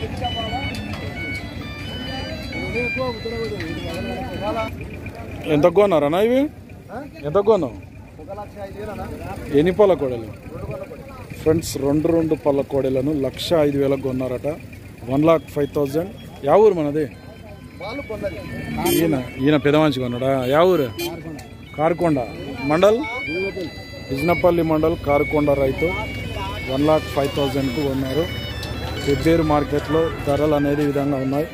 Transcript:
ఎంత కొన్నారన్నా ఇవి ఎంత కొన్నావు ఒక లక్ష ఐదు వేలు అన్న ఎన్ని పళ్ళ కోడలు రెండు కొన్న పడి ఫ్రెండ్స్ రెండు రెండు పళ్ళ కోడెలను లక్ష ఐదు వేలకు కొన్నారట వన్ లాక్ ఫైవ్ థౌజండ్ యా ఊరు మనది వాళ్ళు కొన్నది ఈయన ఈయన పెద్ద మంచి కొన్నాడా యా ఊరు కారుకొండ మండల్ బిజినపల్లి మండల్ కారుకొండ రైతు వన్ లాక్ ఫైవ్ థౌజండ్కు కొన్నారు పెబ్బేరు మార్కెట్లో ధరలు అనేది ఈ విధంగా ఉన్నాయి